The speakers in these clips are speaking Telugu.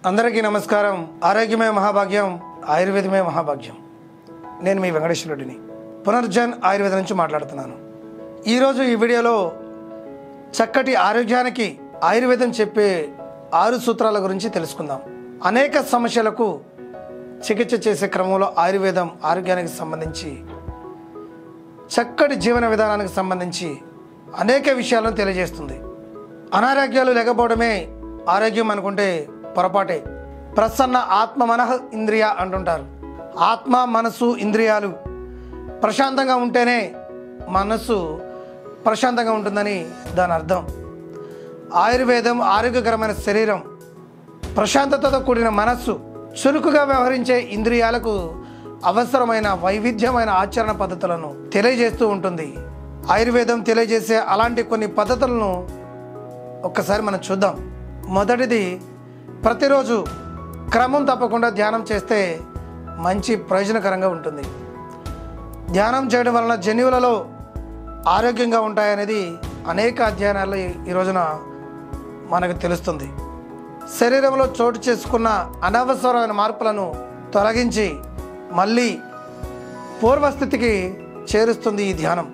అందరికీ నమస్కారం ఆరోగ్యమే మహాభాగ్యం ఆయుర్వేదమే మహాభాగ్యం నేను మీ వెంకటేశ్వరుడిని పునర్జన్ ఆయుర్వేదం నుంచి మాట్లాడుతున్నాను ఈరోజు ఈ వీడియోలో చక్కటి ఆరోగ్యానికి ఆయుర్వేదం చెప్పే ఆరు సూత్రాల గురించి తెలుసుకుందాం అనేక సమస్యలకు చికిత్స చేసే క్రమంలో ఆయుర్వేదం ఆరోగ్యానికి సంబంధించి చక్కటి జీవన విధానానికి సంబంధించి అనేక విషయాలను తెలియజేస్తుంది అనారోగ్యాలు లేకపోవడమే ఆరోగ్యం అనుకుంటే పొరపాటే ప్రసన్న ఆత్మ మనః ఇంద్రియ అంటుంటారు ఆత్మ మనసు ఇంద్రియాలు ప్రశాంతంగా ఉంటేనే మనస్సు ప్రశాంతంగా ఉంటుందని దాని అర్థం ఆయుర్వేదం ఆరోగ్యకరమైన శరీరం ప్రశాంతతతో కూడిన మనస్సు చురుకుగా వ్యవహరించే ఇంద్రియాలకు అవసరమైన వైవిధ్యమైన ఆచరణ పద్ధతులను తెలియజేస్తూ ఉంటుంది ఆయుర్వేదం తెలియజేసే అలాంటి కొన్ని పద్ధతులను ఒక్కసారి మనం చూద్దాం మొదటిది ప్రతిరోజు క్రమం తప్పకుండా ధ్యానం చేస్తే మంచి ప్రయోజనకరంగా ఉంటుంది ధ్యానం చేయడం వలన జన్యువులలో ఆరోగ్యంగా ఉంటాయనేది అనేక అధ్యయనాల్లో ఈ- ఈ రోజున మనకు తెలుస్తుంది శరీరంలో చోటు చేసుకున్న అనవసరమైన మార్పులను తొలగించి మళ్ళీ పూర్వస్థితికి చేరుస్తుంది ఈ ధ్యానం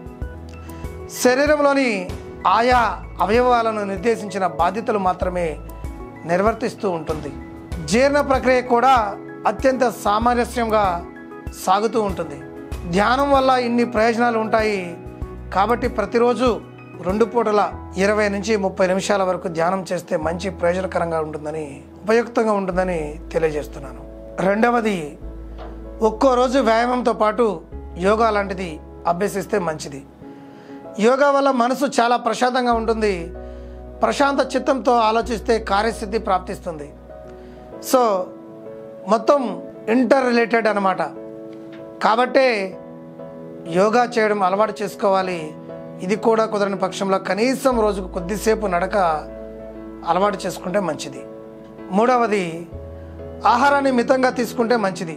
శరీరంలోని ఆయా అవయవాలను నిర్దేశించిన బాధ్యతలు మాత్రమే నిర్వర్తిస్తూ ఉంటుంది జీర్ణ ప్రక్రియ కూడా అత్యంత సామరస్యంగా సాగుతూ ఉంటుంది ధ్యానం వల్ల ఇన్ని ప్రయోజనాలు ఉంటాయి కాబట్టి ప్రతిరోజు రెండు పూటల ఇరవై నుంచి ముప్పై నిమిషాల వరకు ధ్యానం చేస్తే మంచి ప్రయోజనకరంగా ఉంటుందని ఉపయుక్తంగా ఉంటుందని తెలియజేస్తున్నాను రెండవది ఒక్కో రోజు వ్యాయామంతో పాటు యోగా లాంటిది అభ్యసిస్తే మంచిది యోగా వల్ల మనసు చాలా ప్రశాంతంగా ఉంటుంది ప్రశాంత చిత్తంతో ఆలోచిస్తే కార్యసిద్ధి ప్రాప్తిస్తుంది సో మొత్తం ఇంటర్ రిలేటెడ్ అనమాట కాబట్టే యోగా చేయడం అలవాటు చేసుకోవాలి ఇది కూడా కుదరని పక్షంలో కనీసం రోజుకు కొద్దిసేపు నడక అలవాటు చేసుకుంటే మంచిది మూడవది ఆహారాన్ని మితంగా తీసుకుంటే మంచిది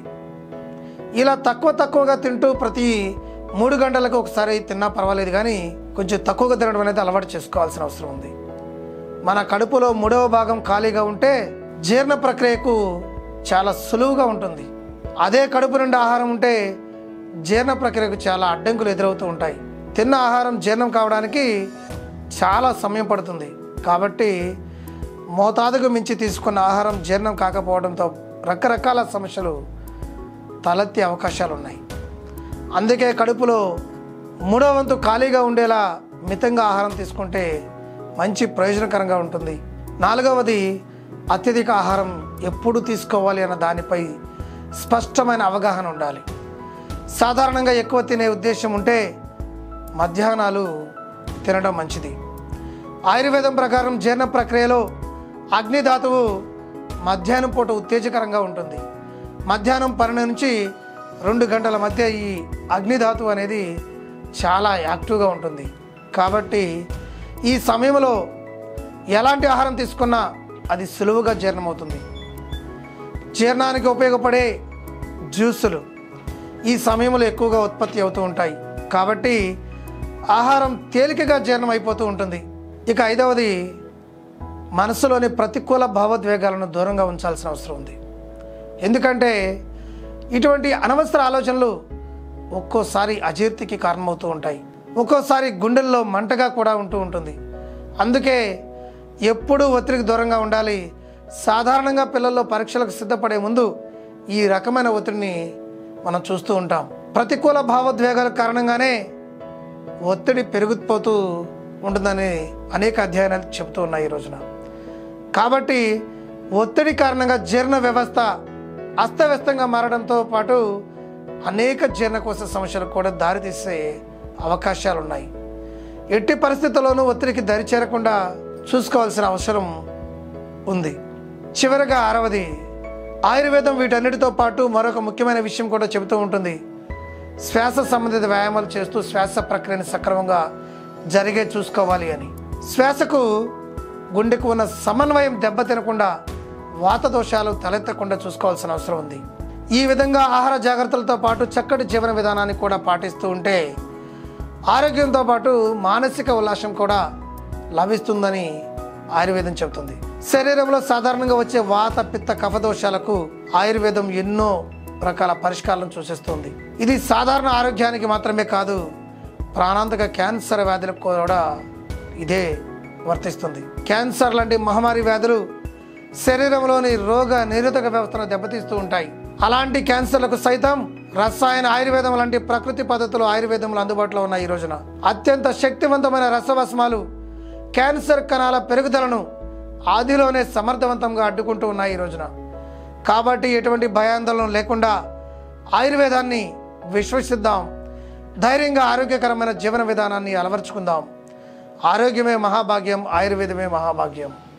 ఇలా తక్కువ తక్కువగా తింటూ ప్రతి మూడు గంటలకు ఒకసారి తిన్నా పర్వాలేదు కానీ కొంచెం తక్కువగా తినడం అనేది అలవాటు చేసుకోవాల్సిన అవసరం ఉంది మన కడుపులో మూడవ భాగం ఖాళీగా ఉంటే జీర్ణ ప్రక్రియకు చాలా సులువుగా ఉంటుంది అదే కడుపు నిండా ఆహారం ఉంటే జీర్ణ ప్రక్రియకు చాలా అడ్డంకులు ఎదురవుతూ ఉంటాయి తిన్న ఆహారం జీర్ణం కావడానికి చాలా సమయం పడుతుంది కాబట్టి మోతాదుకు మించి తీసుకున్న ఆహారం జీర్ణం కాకపోవడంతో రకరకాల సమస్యలు తలెత్తే అవకాశాలు ఉన్నాయి అందుకే కడుపులో మూడో వంతు ఖాళీగా ఉండేలా మితంగా ఆహారం తీసుకుంటే మంచి ప్రయోజనకరంగా ఉంటుంది నాలుగవది అత్యధిక ఆహారం ఎప్పుడు తీసుకోవాలి అన్న దానిపై స్పష్టమైన అవగాహన ఉండాలి సాధారణంగా ఎక్కువ తినే ఉద్దేశం ఉంటే మధ్యాహ్నాలు తినడం మంచిది ఆయుర్వేదం ప్రకారం జీర్ణ ప్రక్రియలో అగ్నిధాతువు మధ్యాహ్నం పూట ఉత్తేజకరంగా ఉంటుంది మధ్యాహ్నం పన్నెండు నుంచి రెండు గంటల మధ్య ఈ అగ్నిధాతువు అనేది చాలా యాక్టివ్గా ఉంటుంది కాబట్టి ఈ సమయంలో ఎలాంటి ఆహారం తీసుకున్నా అది సులువుగా జీర్ణమవుతుంది జీర్ణానికి ఉపయోగపడే జ్యూసులు ఈ సమయంలో ఎక్కువగా ఉత్పత్తి అవుతూ ఉంటాయి కాబట్టి ఆహారం తేలికగా జీర్ణం అయిపోతూ ఉంటుంది ఇక ఐదవది మనసులోని ప్రతికూల భావోద్వేగాలను దూరంగా ఉంచాల్సిన అవసరం ఉంది ఎందుకంటే ఇటువంటి అనవసర ఆలోచనలు ఒక్కోసారి అజీర్తికి కారణమవుతూ ఉంటాయి ఒక్కోసారి గుండెల్లో మంటగా కూడా ఉంటూ ఉంటుంది అందుకే ఎప్పుడూ ఒత్తిడికి దూరంగా ఉండాలి సాధారణంగా పిల్లల్లో పరీక్షలకు సిద్ధపడే ముందు ఈ రకమైన ఒత్తిడిని మనం చూస్తూ ఉంటాం ప్రతికూల భావోద్వేగాల కారణంగానే ఒత్తిడి పెరిగిపోతూ ఉంటుందని అనేక అధ్యయనాలు చెబుతూ ఉన్నాయి ఈ రోజున కాబట్టి ఒత్తిడి కారణంగా జీర్ణ వ్యవస్థ అస్తవ్యస్తంగా మారడంతో పాటు అనేక జీర్ణకోశ సమస్యలకు కూడా దారితీసే అవకాశాలు ఉన్నాయి ఎట్టి పరిస్థితుల్లోనూ ఒత్తిడికి దరి చేరకుండా చూసుకోవాల్సిన అవసరం ఉంది చివరగా ఆరవది ఆయుర్వేదం వీటన్నిటితో పాటు మరొక ముఖ్యమైన విషయం కూడా చెబుతూ ఉంటుంది శ్వాస సంబంధిత వ్యాయామాలు చేస్తూ శ్వాస ప్రక్రియను సక్రమంగా జరిగే చూసుకోవాలి అని శ్వాసకు గుండెకు ఉన్న సమన్వయం దెబ్బతినకుండా వాత దోషాలు తలెత్తకుండా చూసుకోవాల్సిన అవసరం ఉంది ఈ విధంగా ఆహార జాగ్రత్తలతో పాటు చక్కటి జీవన విధానాన్ని కూడా పాటిస్తూ ఉంటే ఆరోగ్యంతో పాటు మానసిక ఉల్లాసం కూడా లభిస్తుందని ఆయుర్వేదం చెబుతుంది శరీరంలో సాధారణంగా వచ్చే వాత పిత్త కఫ దోషాలకు ఆయుర్వేదం ఎన్నో రకాల పరిష్కారాలను సూచిస్తుంది ఇది సాధారణ ఆరోగ్యానికి మాత్రమే కాదు ప్రాణాంతక క్యాన్సర్ వ్యాధులకు కూడా ఇదే వర్తిస్తుంది క్యాన్సర్ లాంటి మహమ్మారి వ్యాధులు శరీరంలోని రోగ నిరోధక వ్యవస్థను దెబ్బతీస్తూ ఉంటాయి అలాంటి క్యాన్సర్లకు సైతం రసాయన ఆయుర్వేదం లాంటి ప్రకృతి పద్ధతులు ఆయుర్వేదంలో అందుబాటులో ఉన్నాయి ఈ రోజున అత్యంత శక్తివంతమైన రసవస్మాలు క్యాన్సర్ కణాల పెరుగుదలను ఆదిలోనే సమర్థవంతంగా అడ్డుకుంటూ ఉన్నాయి ఈ రోజున కాబట్టి ఎటువంటి భయాందోళన లేకుండా ఆయుర్వేదాన్ని విశ్వసిద్దాం ధైర్యంగా ఆరోగ్యకరమైన జీవన విధానాన్ని అలవర్చుకుందాం ఆరోగ్యమే మహాభాగ్యం ఆయుర్వేదమే మహాభాగ్యం